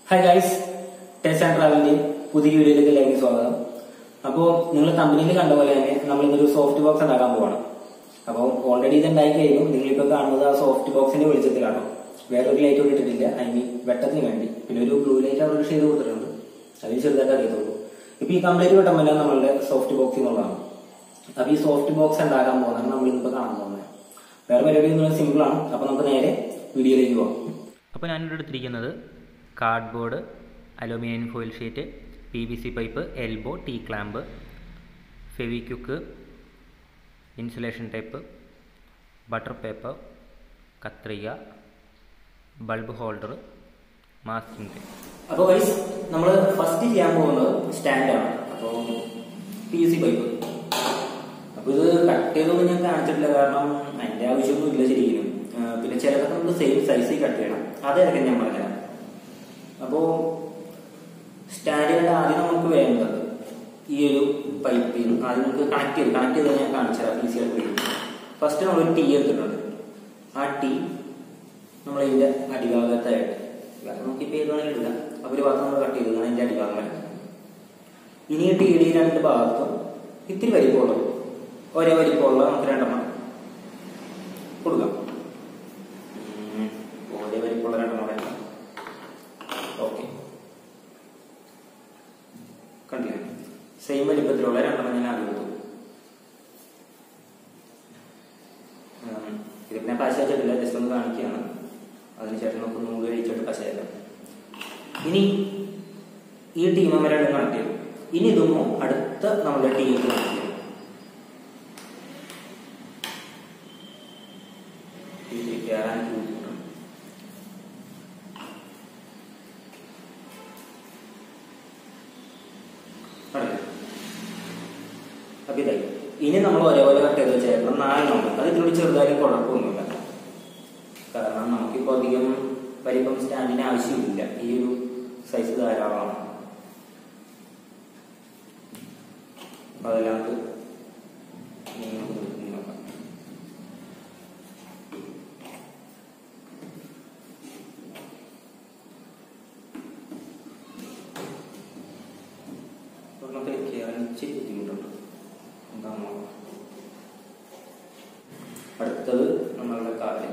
Hi guys test and ട്രാവലിന്റെ പുതിയ വീഡിയോയിലേക്ക് എല്ലാവർക്കും സ്വാഗതം അപ്പോൾ നിങ്ങൾ കമ്പനിയിൽ കണ്ട പോലെ തന്നെ നമ്മൾ ഇന്നൊരു സോഫ്റ്റ് ബോക്സ് ഉണ്ടാക്കാൻ പോവാണ് അപ്പോൾ ഓൾറെഡി ഇത് ഉണ്ടായി കഴിഞ്ഞു നിങ്ങളിപ്പോൾ കാണുന്നത് ആ സോഫ്റ്റ് ബോക്സിന്റെ വെളിച്ചത്തിലാണോ വേറെ ഒരു ലൈറ്റ് ഒന്നും ഇട്ടിട്ടില്ല ഐ മീൻ വെട്ടത്തിന് വേണ്ടി പിന്നെ ഒരു ബ്ലൂ ലൈറ്റ് അവിടെ ചെയ്ത് കൊടുത്തിട്ടുണ്ട് അതിന് ചെറുതായിട്ട് അറിയത്തുള്ളൂ ഇപ്പൊ ഈ കംപ്ലീറ്റ് വെട്ടമല്ല നമ്മളുടെ സോഫ്റ്റ് ബോക്സ് എന്നുള്ളതാണ് അപ്പൊ ഈ സോഫ്റ്റ് ബോക്സ് ഉണ്ടാക്കാൻ പോകുന്നതാണ് നമ്മൾ ഇന്നിപ്പോ കാണാൻ പോകുന്നത് വേറെ പരിപാടി ഒന്നും സിമ്പിൾ ആണ് അപ്പൊ നമുക്ക് നേരെ വീഡിയോയിലേക്ക് പോകാം അപ്പോൾ ഞാനിവിടെ എടുത്തിരിക്കുന്നത് cardboard aluminium foil sheet P V C pipe elbow T clamp Fevikwik insulation tape butter paper കത്രിക ബൾബ് ഹോൾഡർ മാസ്കിംഗ് ടേപ്പ് അപ്പൊ ഗൈസ് നമ്മൾ ഫസ്റ്റ് ചെയ്യാൻ പോകുന്നത് സ്റ്റാൻഡാണ് അപ്പോൾ പി സി പൈപ്പ് അപ്പൊ ഇത് കട്ട് ചെയ്തൊന്നും ഞാൻ കാണിച്ചിട്ടില്ല കാരണം അതിന്റെ ആവശ്യമൊന്നും ഇല്ല ശരിക്കും ആ, പിന്നെ ചിലതൊക്കെ നമുക്ക് സെയിം സൈസിൽ കട്ട് ചെയ്യണം അതേതൊക്കെ ഞാൻ പറഞ്ഞുതരാം അപ്പോ സ്റ്റാൻഡിന്റെ ആദ്യം നമുക്ക് വേണ്ടത് ഈ ഒരു പൈപ്പിൽ നിന്ന് ആദ്യം നമുക്ക് കണക്ട് ചെയ്ത് കണക്ട് ചെയ്ത് ഞാൻ കാണിച്ചുതരാം ഈസി ആയിട്ട് വരും ഫസ്റ്റ് നമ്മൾ ഒരു ടീ എടുത്തിട്ടുണ്ട് ആ ടീ നമ്മൾ ഇതിന്റെ അടിഭാഗത്തായിട്ട് കാരണം നമുക്ക് ഇപ്പൊ ഏത് വേണമെങ്കിലും ഇടാം അപ്പൊ ഒരു ഭാഗത്ത് നമ്മൾ കട്ട് ചെയ്തതാണ് അതിന്റെ അടിഭാഗം വരുന്നത് ഇനി ഈ ടീയുടെ ഈ രണ്ട് ഭാഗത്തും ഇത്തിരി വലിപ്പമുള്ളത് ഒരേ വലിപ്പമുള്ള നമുക്ക് രണ്ടെണ്ണം കൊടുക്കാം ഉം, ഒരേ വലിപ്പമുള്ള രണ്ടെണ്ണം വേണം ഓക്കെ കണ്ടില്ലേ സെയിം വലിപ്പത്തിലുള്ള രണ്ടെണ്ണം ഞാൻ ആദ്യം കൊടുത്തു ഉം, ഇത് പിന്നെ പശ വെച്ചിട്ടില്ല ജസ്റ്റ് ഒന്ന് കാണിക്കുകയാണ് അതിനുശേഷം നമുക്ക് നൂല് കഴിച്ചിട്ട് പശ ചേർക്കാം ഇനി ഈ ടീം നമ്മൾ രണ്ടും കണക്ട് ചെയ്തു ഇനി ഇതൊന്നും അടുത്ത നമ്മുടെ ടീം കണക്ട് ചെയ്യും ഇതിൽ കയറാൻ ബുദ്ധിമുട്ടുണ്ട് കണ്ടില്ലേ? അപ്പൊ ഇതായി ഇനി നമ്മൾ ഒരേപോലെ കട്ട് ചെയ്ത് വെച്ചേക്കണം നാലെണ്ണം അത് ഇതിനോട് ചെറുതായാലും കുഴപ്പമൊന്നുമില്ല കാരണം നമുക്കിപ്പോ അധികം വലിപ്പം സ്റ്റാൻഡിന് ആവശ്യമില്ല ഈ ഒരു സൈസ് ധാരാളമാണ് അപ്പൊ അതിനകത്ത് ഇനി നമുക്ക് ഇത് നോക്കാം ഒരെണ്ണത്തിൽ കയറാൻ ഇച്ചിരി ബുദ്ധിമുട്ടുണ്ട് എന്താണെന്ന് നോക്കാം അടുത്തത് നമ്മളുടെ കാല്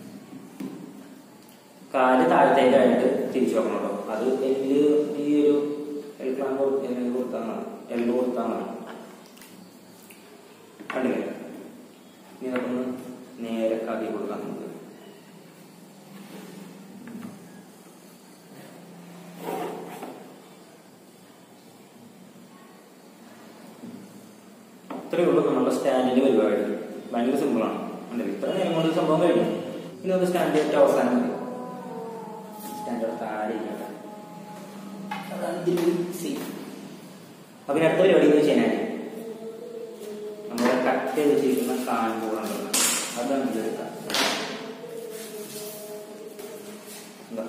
കാല് താഴത്തേക്കായിട്ട് തിരിച്ചു വെക്കണം കേട്ടോ അത് എല്ല് ഈ ഒരു എൽ പ്ലാൻ കൊടുത്താൽ മതി എല്ല് കൊടുത്താൽ മതി കണ്ടില്ലേ ഇനി അതൊന്ന് നേരെ കാതി കൊടുക്കാം നമുക്ക് ഇത്രയേ ഉള്ളൂ നമ്മുടെ സ്റ്റാൻഡിന്റെ പരിപാടി ഭയങ്കര സിമ്പിളാണ് കണ്ടില്ലേ ഇത്ര നേരം കൊണ്ട് സംഭവം കഴിഞ്ഞു ഇനി നമുക്ക് സ്റ്റാൻഡ് ഏറ്റവും അവസാനം മതി സ്റ്റാൻഡ് താഴെ ഇരിക്കട്ടെ. അതാണ് ഇതിന്റെ safe. അപ്പൊ ഇനി അടുത്ത പരിപാടി എന്ന് വെച്ച് കഴിഞ്ഞാൽ നമ്മുടെ കട്ട് ചെയ്ത് വെച്ചിരിക്കുന്ന കാൺപൂറുണ്ടല്ലോ അതാണ് ഇതെടുക്കുക എന്താ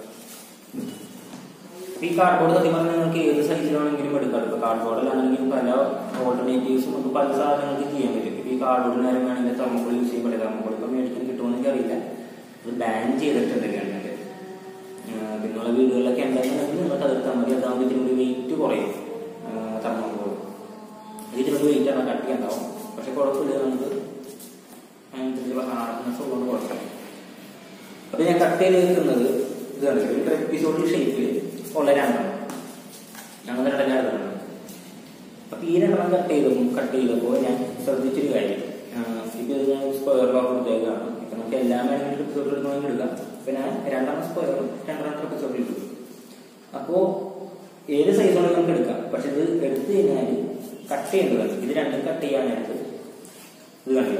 ഈ കാർഡ്ബോർഡ് സത്യം പറഞ്ഞാൽ നിങ്ങൾക്ക് ഏത് സൈസിലാണെങ്കിലും എടുക്കാം ഇപ്പൊ കാർഡ്ബോർഡിലാണെങ്കിലും പല ഓൾട്ടർനേറ്റീവ്സും നമുക്ക് പല സാധനങ്ങൾക്ക് ചെയ്യാൻ പറ്റും ഇപ്പൊ ഈ കാർഡ്ബോർഡ് നേരം വേണമെങ്കിൽ തമ്മക്കൂൾ യൂസ് ചെയ്യാൻ പറ്റില്ല തമ്മക്കൂൾ ഇപ്പൊ മേടിക്കാൻ കിട്ടുമെന്ന് അറിയില്ല അത് ബാൻ ചെയ്തിട്ടുണ്ട് ഗവൺമെന്റ് പിന്നുള്ള വീടുകളിലൊക്കെ ഉണ്ടെന്നുണ്ടെങ്കിൽ നിങ്ങൾക്ക് അതെടുത്താൽ മതി അതാകുമ്പോൾ ഇതിനൊരു വെയിറ്റ് കുറയും തമ്മക്കൂൾ ഇതിനൊരു വെയിറ്റ് ആണ് കട്ടി ഉണ്ടാവും പക്ഷെ കുഴപ്പമില്ല നമുക്ക് അതിനനുസരിച്ചുള്ള ഹാർഡ്നെസ് ഉള്ളത് കുഴപ്പമില്ല അപ്പൊ ഞാൻ കട്ട് ചെയ്ത് വെക്കുന്നത് ഇത് കണ്ടില്ലേ ഒരു എപ്പിസോഡ് ഷേപ്പിൽ ഉള്ള രണ്ടെണ്ണം ഞങ്ങൾ രണ്ടെണ്ണം എടുക്കുന്നത് അപ്പൊ ഈ രണ്ടെണ്ണം കട്ട് ചെയ്തു കട്ട് ചെയ്തപ്പോൾ ഞാൻ ശ്രദ്ധിച്ചൊരു കാര്യം ആഹ് ഇപ്പൊ ഇത് ഞാൻ സ്ക്വയർ ലോക്ക് എടുത്തേക്കാണ് ഇപ്പൊ നമുക്ക് എല്ലാം വേണമെങ്കിൽ എപ്പിസോഡ് എടുക്കണമെങ്കിൽ എടുക്കാം അപ്പൊ ഞാൻ രണ്ടെണ്ണം സ്ക്വയറും രണ്ടെണ്ണം എപ്പിസോഡ് എടുക്കും അപ്പോ ഏത് സൈസ് വേണമെങ്കിൽ നമുക്ക് എടുക്കാം പക്ഷെ ഇത് എടുത്തു കഴിഞ്ഞാൽ കട്ട് ചെയ്യേണ്ടതാണ് ഇത് രണ്ടും കട്ട് ചെയ്യാനായിട്ട് ഇത് കണ്ടില്ല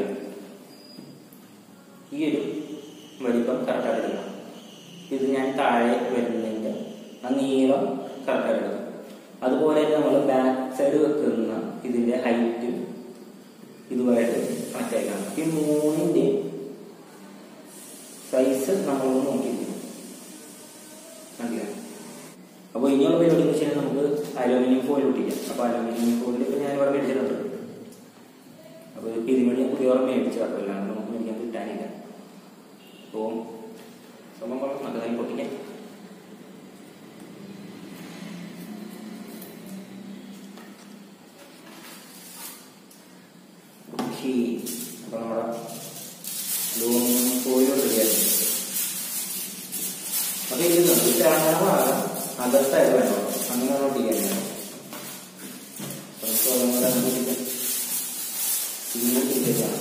ഈ ഒരു വലിപ്പം കറക്റ്റായിട്ട് എടുക്കണം ഇത് ഞാൻ താഴെ വരുന്നതിന്റെ ആ നീളം കറക്റ്റായിട്ട് എടുക്കണം അതുപോലെ തന്നെ നമ്മൾ ബാക്ക് സൈഡ് വെക്കുന്ന ഇതിന്റെ ഹൈറ്റ് ഇതുമായിട്ട് കണക്ട് ആയിക്കണം ഈ മൂന്നിന്റെ സൈസ് നമ്മളൊന്ന് നോക്കിയിരിക്കണം കണ്ടില്ല അപ്പോൾ ഇനിയുള്ള പരിപാടി എന്ന് വെച്ചാൽ നമുക്ക് അലുമിനിയം ഫോയിൽ ഒട്ടിക്കാം അപ്പൊ അലുമിനിയം ഫോയിൽ ഇപ്പൊ ഞാൻ ഇവിടെ മേടിച്ചിട്ടുണ്ട് അപ്പൊ ഇപ്പൊ ഇതിനുവേണ്ടി ഞാൻ പുതിയ മേടിച്ചു കേട്ടോ അല്ലാണ്ട് നമുക്ക് മേടിക്കാൻ കിട്ടാനില്ല അപ്പോൾ സംഭവം വളരെ നല്ലതായി പൊട്ടിക്കാൻ ചെയ്യുന്നുണ്ട് തിളങ്ങാൻ ഭാഗം അകത്തായിട്ട് വേണം അങ്ങനെയാണ് ഒട്ടിക്കുന്നത് നമുക്ക് അതുകൊണ്ട് അങ്ങനെ ഇങ്ങനെ ചെയ്തേക്കാം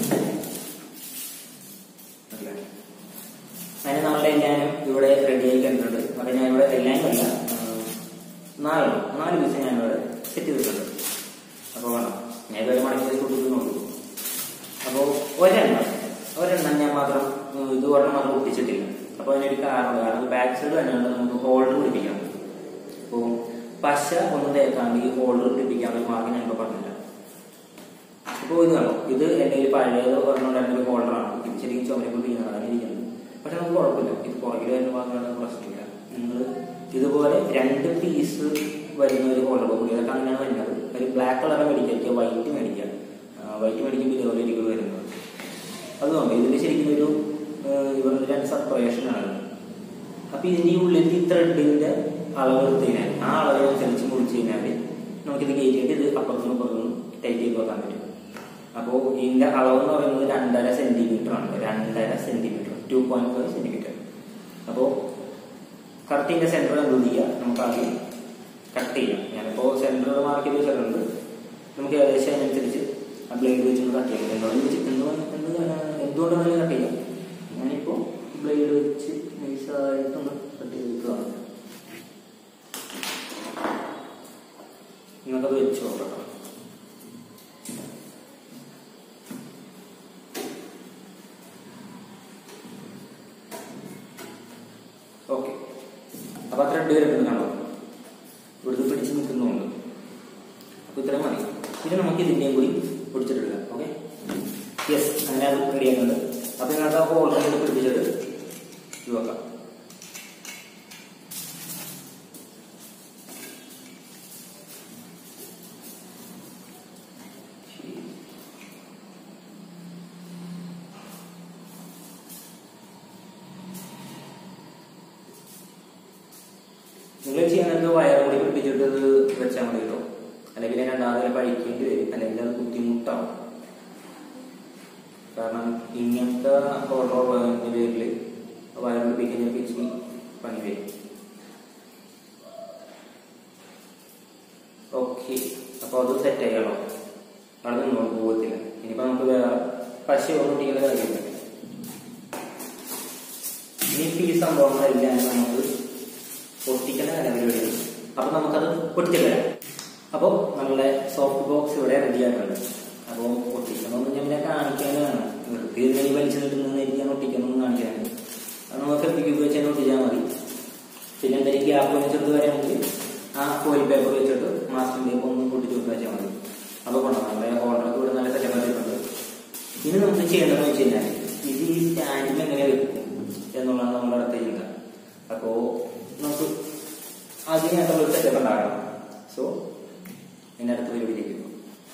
അല്ലേ അങ്ങനെ നമ്മളുടെ എല്ലാവരും ഇവിടെ റെഡി ആയി കണ്ടിട്ടുണ്ട് അപ്പൊ ഞാൻ ഇവിടെ എല്ലാവരും അല്ല നാല് നാല് പീസ് ഞാൻ ഇവിടെ സെറ്റ് ചെയ്തിട്ടുണ്ട് അപ്പോൾ വേണം ഞാൻ ഇതുവരെ മടക്കി കൊടുക്കുന്നുള്ളൂ അപ്പോൾ ഒരെണ്ണം ഒരെണ്ണം ഞാൻ മാത്രം ഉം, ഇത് ഒരെണ്ണം മാത്രം ഒട്ടിച്ചിട്ടില്ല അപ്പോൾ അതിനൊരു കാരണം കാരണം ബാക്ക് സൈഡ് തന്നെയാണ് നമുക്ക് ഹോൾഡർ പിടിപ്പിക്കാം അപ്പോൾ പശ ഒന്ന് തേക്കാണ്ട് ഈ ഹോൾഡർ പിടിപ്പിക്കാൻ ഒരു മാർഗം ഞാൻ ഇപ്പോൾ പറഞ്ഞില്ല അപ്പോൾ ഇത് കാണോ ഇത് എൻ്റെ കയ്യിൽ പഴയത് പറഞ്ഞുകൊണ്ടായിരുന്ന ഒരു ഹോൾഡറാണ് ഇത് ശരിക്കും ചുമരപ്പോൾ വീണതാണ് ഇരിക്കുന്നത് പക്ഷെ നമുക്ക് കുഴപ്പമില്ല ഇത് പുറകിൽ വരുന്ന ഭാഗമാണ് പ്രശ്നമില്ല നിങ്ങൾ ഇതുപോലെ രണ്ട് പീസ് വരുന്ന ഒരു ഹോൾഡർ കൂടി അതൊക്കെ അങ്ങനെയാണ് വരുന്നത് ഒരു ബ്ലാക്ക് കളർ മേടിക്കുക വൈറ്റ് മേടിക്കുക വൈറ്റ് മേടിക്കുമ്പോൾ ഇതുപോലെ ഇരിക്കും വരുന്നത് അതുകൊണ്ട് ഇതിൽ ശരിക്കും ഒരു ഇവരുടെ രണ്ട് സെപ്പറേഷൻ ആണ് അപ്പൊ ഇതിന്റെ ഈ ഉള്ളിൽ ഈ ത്രെഡിന്റെ അളവ് എടുത്ത് കഴിഞ്ഞാൽ ആ അളവിനനുസരിച്ച് മുറിച്ച് കഴിഞ്ഞാൽ നമുക്കിത് കയറ്റിയിട്ട് ഇത് അപ്പുറത്തുനിന്ന് പുറത്തുനിന്ന് ടൈറ്റ് ചെയ്ത് വെക്കാൻ പറ്റും അപ്പോൾ ഇതിന്റെ അളവ് എന്ന് പറയുന്നത് രണ്ടര സെന്റിമീറ്റർ ആണ് രണ്ടര centimetre two point five centimetre അപ്പോൾ കറക്റ്റ് ഇതിന്റെ സെന്റർ കണ്ടുപിടിക്കുക നമുക്ക് ആദ്യം കട്ട് ചെയ്യാം ഞാനിപ്പോൾ സെന്റർ മാർക്ക് ചെയ്ത് വെച്ചിട്ടുണ്ട് നമുക്ക് ഏകദേശം അതിനനുസരിച്ച് ആ ബ്ലേഡ് വെച്ചൊന്ന് കട്ട് ചെയ്യാം എന്തുകൊണ്ട് വെച്ച് എന്തുകൊണ്ട് എന്ത് എന്തുകൊണ്ട് വേണമെങ്കിലും കട്ട് ചെയ്യാം ഞാനിപ്പോൾ ബ്ലേഡ് വെച്ച് നൈസായിട്ടൊന്ന് കട്ട് ചെയ്ത് വെക്കുകയാണ് നിങ്ങൾക്കത് വെച്ച് നോക്കണം ഓക്കെ അപ്പൊ അത്ര രണ്ടുപേരുണ്ട് കാണാം ഇവിടുത്തെ പിടിച്ച് നിൽക്കുന്നുണ്ട് അപ്പൊ ഇത്രയും മതി പിന്നെ നമുക്ക് ഇതിന്റെയും കൂടി പിടിച്ചിട്ടില്ല ഓക്കെ യെസ് അങ്ങനെ അത് റെഡി ആക്കുന്നുണ്ട് അപ്പൊ ഇതിനകത്ത് ആ ഹോൾഡറിൽ പിടിപ്പിച്ചിട്ട് ഇത് വെക്കാം നിങ്ങൾ ചെയ്യാനത് വയർ കൂടി പിടിപ്പിച്ചിട്ട് ഇത് വെച്ചാൽ മതി കേട്ടോ അല്ലെങ്കിൽ രണ്ടാമത് പഴിക്കേണ്ടി വരും അല്ലെങ്കിൽ അത് ബുദ്ധിമുട്ടാവും കാരണം ഇങ്ങനത്തെ ഹോൾഡറിന്റെ പേരിൽ വയർ പിടിപ്പിക്കുന്ന പിച്ച് പണി വരും ഓക്കെ അപ്പൊ അത് സെറ്റ് ആയില്ലോ അവിടെ നിന്നോട്ട് പോകത്തില്ല ഇനിയിപ്പോ നമുക്ക് വേറെ പശ ഒന്നും ഒട്ടിക്കുന്ന കാര്യമില്ല ഇനിയിപ്പോ ഈ സംഭവങ്ങളെല്ലാം നമുക്ക് ഒട്ടിക്കുന്ന പരിപാടിയാണ് അപ്പൊ നമുക്കത് ഒട്ടിച്ചേരാം അപ്പോൾ നമ്മളുടെ സോഫ്റ്റ് ബോക്സ് ഇവിടെ റെഡി ആയിട്ടുണ്ട് അപ്പോൾ ഒട്ടിക്കണമെന്ന് ഞാൻ പിന്നെ കാണിക്കാനാണ് വെറുതെ ഇതിനെ വലിച്ചു നിൽക്കുന്നതായിരിക്കും ഒട്ടിക്കണമെന്ന് കാണിക്കാനാണ് അത് നമുക്ക് എപ്പിക്ക് വെച്ച് തന്നെ ഒട്ടിച്ചാൽ മതി പിന്നെ എന്തെങ്കിലും ഗ്യാപ്പ് വെച്ചെടുത്ത് വരികയാണെങ്കിൽ ആ ഫോയിൽ പേപ്പർ വെച്ചിട്ട് മാസ്കിൻ ടേപ്പ് ഒന്ന് പൊട്ടിച്ച് കൊടുത്താൽ മതി അപ്പോൾ കൊണ്ടോ നമ്മുടെ ഓർഡർക്ക് ഇവിടെ നല്ല സെറ്റപ്പ് ആയിട്ടുണ്ട് ഇനി നമുക്ക് ചെയ്യേണ്ടതെന്ന് വെച്ച് കഴിഞ്ഞാൽ ഇത് ഈ സ്റ്റാൻഡിൽ എങ്ങനെ വെക്കും എന്നുള്ളതാണ് നമ്മുടെ അടുത്ത ചിന്ത അപ്പോ നമുക്ക് അതിനായിട്ടുള്ള ഒരു സെറ്റപ്പ് ഉണ്ടാകണം സോ ഇതിന്റെ അടുത്ത പരിപാടിയിലേക്ക് പോകും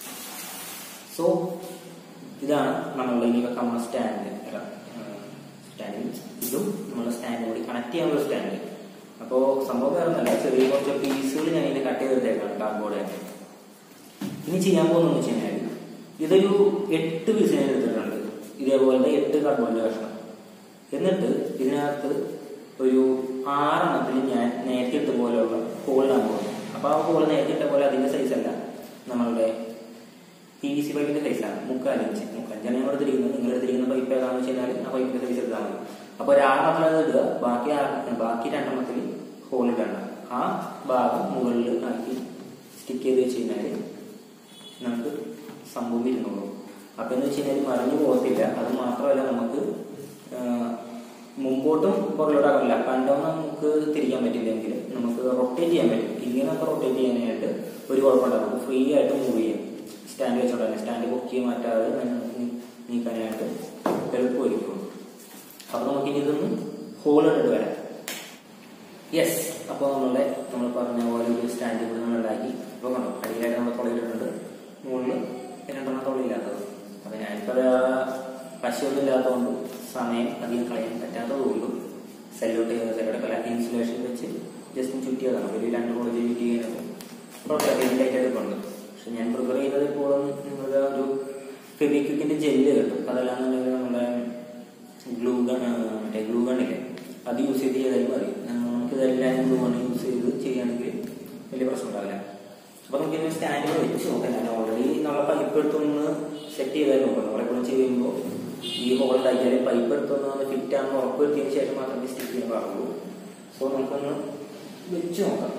സോ ഇതാണ് നമ്മളുടെ ഇനി വെക്കാനുള്ള സ്റ്റാൻഡ് സ്റ്റാൻഡ് ഇതും നമ്മുടെ സ്റ്റാൻഡ് കൂടി കണക്ട് ചെയ്യാനുള്ള സ്റ്റാൻഡ് അപ്പോൾ സംഭവം വേറെ ഒന്നല്ല ചെറിയ കുറച്ച് പീസുകൾ ഞാൻ ഇതിനെ കട്ട് ചെയ്തിട്ടേക്കാണ് കാർഡ്ബോർഡ് ഇനി ചെയ്യാൻ പോകുന്നത് വെച്ച് കഴിഞ്ഞാൽ ഇതൊരു എട്ട് പീസ് ഞാൻ എടുത്തിട്ടുണ്ട് ഇതേപോലത്തെ എട്ട് കാർഡ്ബോർഡിന്റെ കഷ്ണം എന്നിട്ട് ഇതിനകത്ത് ഒരു ആറെണ്ണത്തിൽ ഞാൻ നേരത്തെ ഇട്ട പോലെയുള്ള ഹോളിലാണ് പോകുന്നത് അപ്പൊ ആ ഹോൾ നേരത്തെ ഇട്ട പോലെ അതിന്റെ സൈസ് അല്ല നമ്മളുടെ പി വി സി പൈപ്പിന്റെ സൈസാണ് മുക്കാൽ ഇഞ്ച് മുക്കാലഞ്ചാണ് ഞങ്ങൾ എടുത്തിരിക്കുന്നത് നിങ്ങൾ എടുത്തിരിക്കുന്ന പൈപ്പ് ഏതാണെന്ന് വെച്ച് കഴിഞ്ഞാൽ ആ പൈപ്പിന്റെ സൈസ് എടുത്താൽ മതി അപ്പൊ ഒരു ആറെണ്ണത്തിൽ അത് ഇടുക ബാക്കി ആറ് ബാക്കി രണ്ടെണ്ണത്തിൽ ഹോൾ ഇടണ്ട ആ ഭാഗം മുകളിൽ ആക്കി സ്റ്റിക്ക് ചെയ്ത് വെച്ച് കഴിഞ്ഞാൽ നമുക്ക് സംഭവം ഇരുന്നുള്ളൂ അപ്പൊ എന്ന് വെച്ച് കഴിഞ്ഞാൽ മറിഞ്ഞു പോകത്തില്ല അത് മാത്രമല്ല നമുക്ക് ആ, മുമ്പോട്ടും പുറകിലോട്ടാകില്ല കണ്ടോന്ന് നമുക്ക് തിരിക്കാൻ പറ്റില്ലെങ്കിൽ നമുക്ക് റൊട്ടേറ്റ് ചെയ്യാൻ പറ്റും ഇങ്ങനെ നമുക്ക് റൊട്ടേറ്റ് ചെയ്യാനായിട്ട് ഒരു കുഴപ്പമുണ്ടാകും നമുക്ക് ഫ്രീ ആയിട്ട് മൂവ് ചെയ്യാം സ്റ്റാൻഡ് വെച്ചോണ്ടാണ് സ്റ്റാൻഡ് പൊക്കി മാറ്റാതെ നീ- നീക്കാനായിട്ട് എളുപ്പമായിരിക്കും അപ്പൊ നമുക്ക് ഇനി ഇതൊന്ന് ഹോൾ ഇട്ടിട്ട് വരാം യെസ് അപ്പോൾ നമ്മളുടെ നമ്മൾ പറഞ്ഞ പോലെ ഒരു സ്റ്റാൻഡ് കൂടി നമ്മൾ ഉണ്ടാക്കി അപ്പോൾ കണ്ടോ അടിയിലായിട്ട് നമ്മൾ തുളയിലിട്ടുണ്ട് മുകളിൽ രണ്ടെണ്ണം തുളയില്ലാത്തത് അപ്പൊ ഞാനിപ്പോൾ പശുവൊന്നും ഇല്ലാത്തതുകൊണ്ട് സമയം അധികം കളയാൻ പറ്റാത്തതുകൊണ്ടും സെല്ലോട്ട് ചെയ്ത സെല്ലോട്ട് പല ഇൻസുലേഷൻ വെച്ച് ജസ്റ്റ് ചുറ്റിയതാണ് ഒരു രണ്ട് കോളേജ് ചുറ്റി കഴിഞ്ഞപ്പോൾ കുഴപ്പമില്ല ടൈറ്റ് എടുക്കുന്നുണ്ട് പക്ഷെ ഞാൻ പ്രിഫർ ചെയ്തത് ഇപ്പോൾ നിങ്ങളുടെ ഒരു ഫെബിക്വിക്കിന്റെ ജെല്ല് കിട്ടും അതല്ലാന്നുണ്ടെങ്കിൽ നമ്മുടെ ഗ്ലൂ ഗൺ മറ്റേ ഗ്ലൂ ഗണ്ണില്ലേ അത് യൂസ് ചെയ്ത് ചെയ്താലും മതി നമുക്ക് ഇതെല്ലാം ഇതുകൊണ്ട് യൂസ് ചെയ്ത് ചെയ്യുകയാണെങ്കിൽ വലിയ പ്രശ്നം ഉണ്ടാവില്ല അപ്പൊ നമുക്ക് ഇതിന് സ്റ്റാൻഡ് വെച്ച് നോക്കാം ഞാൻ ഓൾറെഡി നമ്മളെ പൈപ്പ് എടുത്തൊന്ന് സെറ്റ് ചെയ്താൽ നോക്കാം നമ്മളെപ്പോഴും ചെയ്യുമ്പോൾ ഈ ഹോൾ ഉണ്ടാക്കിയാൽ പൈപ്പ് എടുത്തൊന്ന് ഫിറ്റ് ആണെന്ന് ഉറപ്പ് വരുത്തിയതിന് ശേഷം മാത്രമേ സ്റ്റിച്ച് ചെയ്യാൻ പാടുള്ളൂ സോ നമുക്കൊന്ന് വെച്ച് നോക്കാം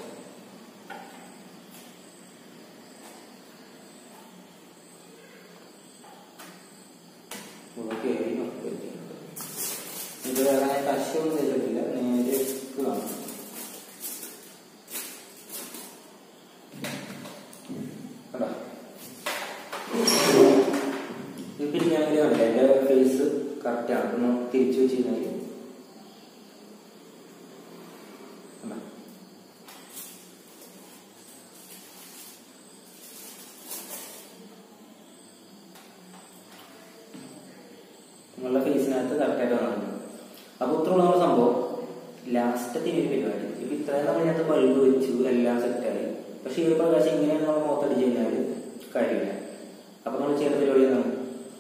ഓക്കെ ഇത് വേറെ കശൊന്നും ചെയ്തിട്ടില്ല നേരെ കാണാം കണ്ടോ ഇത് പിരിഞ്ഞാണെങ്കിൽ കണ്ടില്ല എൻ്റെ ഫേസ് കറക്റ്റാണ് ഒന്ന് തിരിച്ചു വെച്ച് കഴിഞ്ഞാൽ കണ്ടോ നിങ്ങളുടെ ഫേസിനകത്ത് കറക്റ്റായിട്ട് വന്നിട്ടുണ്ട് അപ്പോൾ ഇത്രയുള്ള നമ്മുടെ സംഭവം ലാസ്റ്റത്തെ ഒരു പരിപാടി ഇപ്പൊ ഇത്രയും നമ്മൾ ഇതിനകത്ത് ബൾബ് വെച്ചു എല്ലാം സെറ്റായി പക്ഷെ ഈ ഒരു പ്രകാശം ഇങ്ങനെയാണ് നമ്മൾ മുഖത്തടിച്ച് കഴിഞ്ഞാൽ കാര്യമില്ല അപ്പൊ നമ്മൾ ചെയ്യേണ്ട പരിപാടി എന്താണ്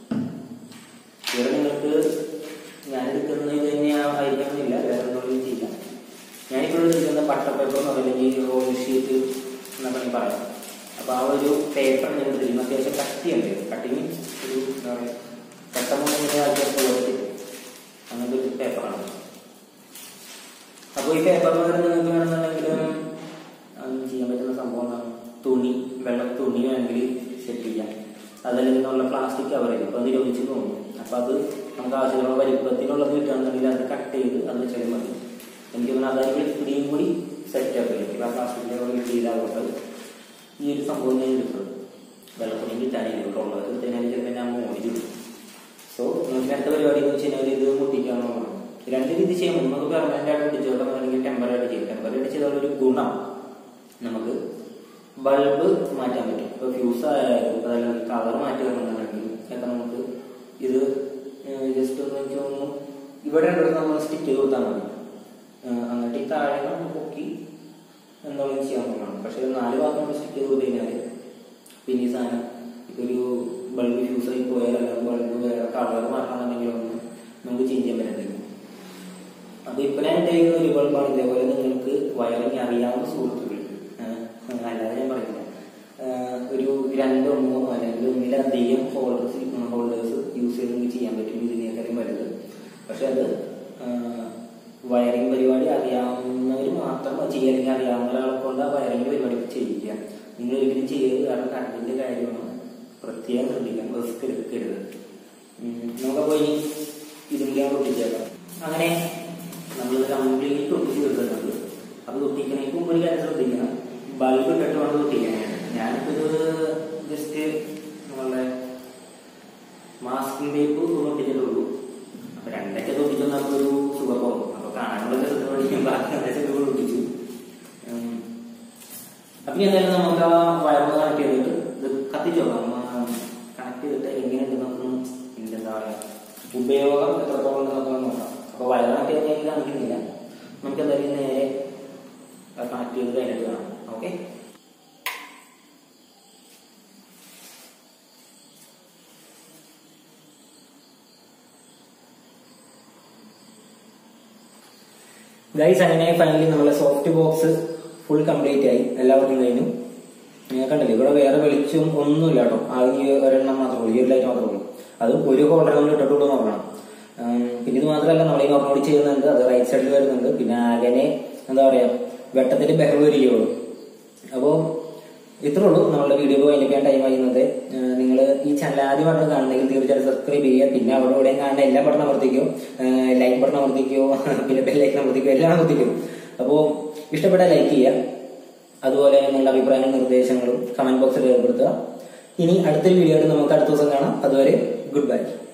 ഇവിടെ നിങ്ങൾക്ക് ഞാൻ എടുക്കുന്നത് ഇത് തന്നെ ആയിരിക്കണമെന്നില്ല വേറെ എന്തെങ്കിലും ചെയ്യാം ഞാനിപ്പോൾ എടുക്കുന്ന ബട്ടർ പേപ്പർ എന്ന് അല്ലെങ്കിൽ റോൾ ഷീറ്റ് എന്നൊക്കെ ഞാൻ പറയാം അപ്പൊ ആ ഒരു പേപ്പർ ഞാൻ എടുത്തിരിക്കുന്നു അത്യാവശ്യം കട്ടിയുണ്ട് കട്ടി മീൻസ് ഒരു എന്താ പറയുക പെട്ടെന്ന് ഇങ്ങനെ ആക്കിയ അങ്ങനത്തെ ഒരു പേപ്പറാണ് അപ്പോൾ ഈ പേപ്പർ പകരം നിങ്ങൾക്ക് വേണമെന്നുണ്ടെങ്കിലും ഉം, ചെയ്യാൻ പറ്റുന്ന സംഭവം എന്താണ് തുണി വെള്ള തുണി വേണമെങ്കിൽ സെറ്റ് ചെയ്യാം അതല്ലെങ്കിൽ നമ്മളെ പ്ലാസ്റ്റിക് കവർ ചെയ്യും അപ്പോൾ അത് യോജിച്ച് തോന്നും അപ്പോൾ അത് നമുക്ക് ആവശ്യമുള്ള വലിപ്പത്തിനുള്ളത് കിട്ടുകയാണെന്നുണ്ടെങ്കിൽ അത് കട്ട് ചെയ്ത് അത് വെച്ചാൽ മതി എനിക്ക് തോന്നുന്നു അതായത് ഇത്രയും കൂടി സെറ്റ് ആക്കി ഇപ്പം ആ പ്ലാസ്റ്റിക്കിൻ്റെ കൂടി ചെയ്താകുമ്പോൾ ഈ ഒരു സംഭവം ഞാൻ എടുത്തത് വെള്ളത്തുണി കിട്ടാനില്ല ഇവിടെ ഉള്ളത് കിട്ടാൻ ചിലപ്പോൾ ഞാൻ മോടി കിട്ടും സോ നമുക്ക് അടുത്ത പരിപാടി എന്ന് വെച്ച് കഴിഞ്ഞാൽ ഇത് മുട്ടിക്കാന്നുള്ളതാണ് രണ്ട് രീതി ചെയ്യാം നമുക്ക് പെർമനന്റ് ആയിട്ട് പിടിച്ചു കൊടുക്കാം അല്ലെങ്കിൽ ടെമ്പററി ആയിട്ട് ചെയ്യാം ടെമ്പററി ആയിട്ട് ചെയ്താൽ ഒരു ഗുണം നമുക്ക് ബൾബ് മാറ്റാൻ പറ്റും ഇപ്പൊ ഫ്യൂസ് ആയാലും അതല്ലെങ്കിൽ കളർ മാറ്റി വരണമെന്നുണ്ടെങ്കിൽ ഒക്കെ നമുക്ക് ഇത് ജസ്റ്റ് ഒന്ന് എനിക്ക് തോന്നുന്നു ഇവിടെ ഉള്ളത് നമ്മൾ സ്റ്റിക്ക് ചെയ്ത് കൊടുത്താൽ മതി ഏഹ് എന്നിട്ട് ഈ താഴെ നമ്മൾ പൊക്കി എന്തെങ്കിലും ചെയ്യാവുന്നതാണ് പക്ഷെ ഇത് നാല് ഭാഗം നമ്മൾ സ്റ്റിക്ക് ചെയ്ത് കൊടുത്തു കഴിഞ്ഞാൽ പിന്നെ ഈ സാധനം ഇപ്പൊ ഒരു ബൾബ് ഫ്യൂസ് ആയി പോയാൽ അല്ലെങ്കിൽ ബൾബ് വേറെ കളർ മാറ്റണമെന്നുണ്ടെങ്കിൽ ഒന്നും നമുക്ക് ചേഞ്ച് ചെയ്യാൻ പറ്റത്തില്ല അപ്പൊ ഇപ്പൊ ഞാൻ ഇട്ടേക്കുന്ന ഒരു ബൾബാണ് ഇതേപോലെ നിങ്ങൾക്ക് വയറിങ് അറിയാവുന്ന സുഹൃത്തുക്കൾക്ക് ഏഹ്, അല്ലാതെ ഞാൻ പറയുന്നില്ല ഏഹ്, ഒരു രണ്ടോ മൂന്നോ അല്ലെങ്കിൽ ഒന്നിലധികം ഹോൾഡേഴ്സ് ഹോൾഡേഴ്സ് യൂസ് ചെയ്ത് നിങ്ങൾക്ക് ചെയ്യാൻ പറ്റും ഇതിനേക്കാളും വലുത് പക്ഷെ അത് വയറിംഗ് പരിപാടി അറിയാവുന്നവർ മാത്രം ചെയ്യുക അല്ലെങ്കിൽ അറിയാവുന്ന ഒരാളെ കൊണ്ട് ആ വയറിംഗ് പരിപാടി ചെയ്യിക്കുക നിങ്ങൾ ഒരിക്കലും ചെയ്യരുത് കാരണം കറണ്ടിന്റെ കാര്യമാണ് പ്രത്യേകം ശ്രദ്ധിക്കാം റിസ്ക് എടുക്കരുത് ഉം, നമുക്കപ്പോ ഇനി ഇതിലേക്ക് ഒട്ടിച്ചേക്കാം അങ്ങനെ നമ്മൾ കംപ്ലീറ്റ് ഒട്ടിച്ച് കിട്ടുന്നുണ്ട് അത് ഒട്ടിക്കണമെങ്കിൽ മുമ്പ് ഒരു കാര്യം ശ്രദ്ധിക്കണം ബൾബ് ഇട്ടിട്ട് വേണം ഒട്ടിക്കാനായിട്ട് ഞാനിപ്പോ ഇത് ജസ്റ്റ് നമ്മളുടെ മാസ്കിംഗ് ടേപ്പ് ഒന്ന് ഒട്ടിച്ചിട്ടുള്ളൂ അപ്പൊ രണ്ടൊക്കെ ഒട്ടിച്ചാൽ നമുക്കൊരു സുഖക്കുറവും അപ്പൊ കാണാനുള്ള ചെറുത്ത് പഠിക്കും ബാക്കി രണ്ടൊക്കെ ഒട്ടിച്ചു ഉം. അപ്പൊ ഇനി എന്തായാലും നമുക്ക് ആ വയറ് കണക്ട് ചെയ്തിട്ട് ഇത് കത്തിച്ചു നോക്കാം കണക്ട് ചെയ്തിട്ട് എങ്ങനെയുണ്ട് നമുക്ക് ഇതിന്റെ എന്താ പറയാ ഉപയോഗം എത്രത്തോളം ഉണ്ടെന്ന് നമുക്ക് നോക്കാം അപ്പൊ വയറ് കണക്ട് ചെയ്ത് കഴിഞ്ഞാൽ കാണിക്കുന്നില്ല നമുക്ക് എന്തായാലും നേരെ കണക്ട് ചെയ്ത് കഴിഞ്ഞിട്ട് കാണാം ഓക്കെ ഗൈസ് അങ്ങനെ ഫൈനലി നമ്മളെ സോഫ്റ്റ് ബോക്സ് ഫുൾ കംപ്ലീറ്റ് ആയി എല്ലാവർക്കും കഴിഞ്ഞു നിങ്ങൾ കണ്ടില്ലേ ഇവിടെ വേറെ വെളിച്ചം ഒന്നുമില്ല കേട്ടോ ആ ഈ ഒരെണ്ണം മാത്രമേ ഉള്ളൂ ഈ ഒരു ലൈറ്റ് മാത്രമേ ഉള്ളൂ അത് ഒരു ഹോൾഡർ നമ്മൾ ഇട്ടിട്ടുള്ളൂ നോക്കണം ഉം, പിന്നെ ഇത് മാത്രമല്ല നമ്മൾ ഈ നോക്കണോടി ചെയ്യുന്നുണ്ട് അത് റൈറ്റ് സൈഡിൽ വരുന്നുണ്ട് പിന്നെ ആകനെ എന്താ പറയാ വെട്ടത്തിന്റെ ബഹർ വരികയുള്ളൂ അപ്പോൾ ഇത്രേ ഉള്ളൂ നമ്മളുടെ വീഡിയോ കഴിഞ്ഞിരിക്കാൻ ടൈം ആയിരുന്നത് നിങ്ങൾ ഈ ചാനൽ ആദ്യമായിട്ട് കാണുന്നെങ്കിൽ തീർച്ചയായിട്ടും സബ്സ്ക്രൈബ് ചെയ്യുക പിന്നെ അവിടെ ഇവിടെ കാണുന്ന എല്ലാ ബട്ടൺ അമർത്തിക്കോ ലൈക്ക് ബട്ടൺ അമർത്തിക്കോ പിന്നെ ബെല്ലൈക്കൺ അമർത്തിക്കോ എല്ലാം അമർത്തിക്കോ അപ്പോൾ ഇഷ്ടപ്പെട്ട ലൈക്ക് ചെയ്യുക അതുപോലെ നിങ്ങളുടെ അഭിപ്രായങ്ങളും നിർദ്ദേശങ്ങളും കമന്റ് ബോക്സിൽ രേഖപ്പെടുത്തുക ഇനി അടുത്തൊരു വീഡിയോ ആയിട്ട് നമുക്ക് അടുത്ത ദിവസം കാണാം അതുവരെ ഗുഡ് ബൈ